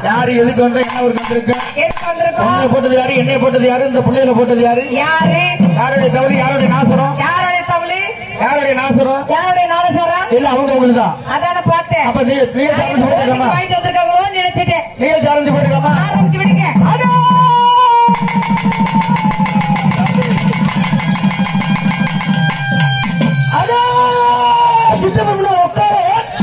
யாரு எதுக்கு வந்தா என்ன ஊருக்கு வந்திருக்கோம் எதுக்கு வந்திருக்கோம் உங்களை போட்டது யாரு என்னைய போட்டது யாரு இந்த பிள்ளைகளை போட்டது யாரு யாரு யாருடைய தவறு யாருடைய நாசரம் யாருடைய தவளி யாருடைய நாசரம் யாருடைய நாதஸ்வரம் இல்ல அவங்க உங்களுக்கு தான் அதான பார்த்தேன் அப்ப நீ நீங்க சேலஞ்சு போட்டுக்கலாமா வாங்கிட்டு வந்திருக்காங்களோன்னு நினைச்சிட்டேன் நீங்க சேலஞ்சு போட்டுக்கலாமா ஆரம்பிச்சு விடுங்க அதோ அதோ சித்தப்பா உட்காரு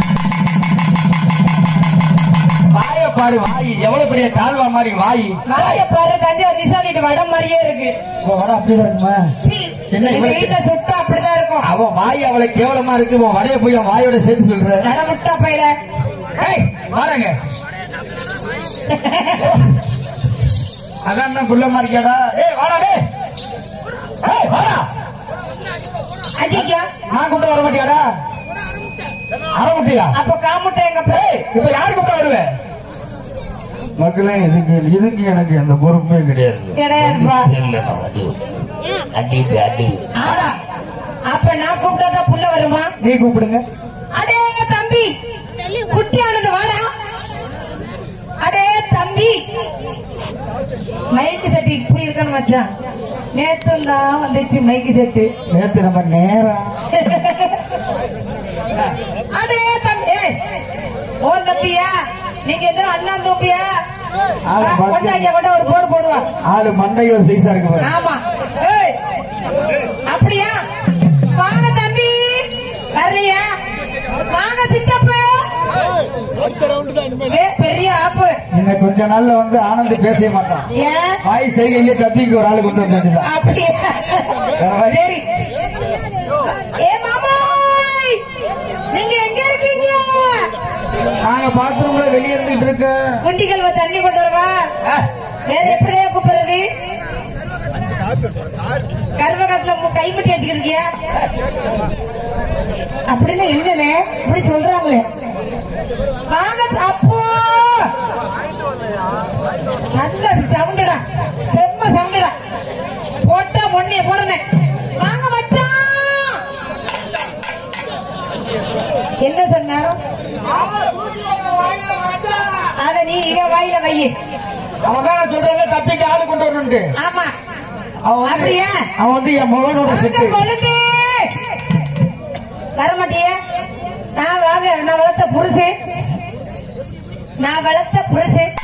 வாய பாரு வாய் எவ்வளவு பெரிய கால்வா மாதிரி வாய் வாய பாரு தஞ்சாவூர் நிசாலிட்டு வடம் மாதிரியே இருக்கு உன் வடை அப்படிதான் இருக்குமா சீ, என்ன எங்க இவ்வளவு- வீட்டுல சுட்டா அப்படிதான் இருக்கும் அவன் வாய் அவளை கேவலமா இருக்கு உன் வடைய போய் அவன் வாயோட சேர்த்து சொல்ற நடமுட்டா பையில ஏய் வாடங்க அதான் குள்ளமா இருக்கியாடா ஏய் வாடா டேய் ஏய் வாடா அஜிக்கா நான் கூப்பிட்டு வர மாட்டியாடா ஆரம்பிட்டியா அப்ப காமுட்டை எங்க பே ஏய் இப்ப யாரு கூப்பிட்டா வருவேன் மக்களே இதுக்கு இதுக்கு எனக்கு எந்த பொறுப்புமே கிடையாது கிடையாதுப்பா அடி அடி ஆடா அப்ப நான் கூப்பிட்டா புள்ள வருமா நீ கூப்பிடுங்க அடே தம்பி குட்டியானது வாடா அடே தம்பி மைக்கு செட்டு இப்படி இருக்கணும் மச்சான் நேத்து தான் வந்துச்சு மைக்கு செட்டு நேத்து நம்ம நேரம் அடே தம்பி ஏய், ஓ தம்பியா நீங்க எதுவும் அண்ணா தம்பியா ஆளு பாத்து- கொண்டாங்க கொண்டா ஒரு போடு போடுவா ஆளு மண்டை ஒரு சைஸா இருக்கு பாரு ஆமா ஏய் அப்படியா வாங்க தம்பி வரலையா வாங்க சித்தப்பா ஏ, பெரிய ஆப்பு இன்னும் கொஞ்ச நாள்ல வந்து ஆனந்த் பேசவே மாட்டான் ஏன் வாய் செய்கையிலே டப்பிக்கு ஒரு ஆளு கொண்டு வந்து வேண்டியதுதான். அப்படியா வேற வழி சரி ஏ மாமாய் நீங்க எங்க இருக்கீங்க நாங்க பாத்ரூம்ல வெளியே இருந்துட்டு இருக்கோம் குண்டிகள் தண்ணி கொண்டு வரவா ஆ, வேற எப்படியா கூப்பிடுறது கருவகத்துல கைப்பட்டி அடிச்சுக்கிறியா அப்படின்னு என்னன்னு இப்படி சொல்றாங்களே வாங்க அப்போ நல்ல சவுண்டுடா செம்ம சவுண்டுடா போட்டா மொன்னைய போடுறேன் வாங்க மச்சான் என்ன சொன்னா அத நீ இவ வாயில வை அவன் தான் சொல்றேன் தப்பிக்கு ஆளு கொண்டு வரணும்ட்டு ஆமா அவன் வந்து அப்படியா? அவன் வந்து என் மகனோட வாங்க செட்டு கொழுந்து வர மாட்டிய நான் வாங்க நான் வளர்த்த புருஷன் நான் வளர்த்த புருஷன்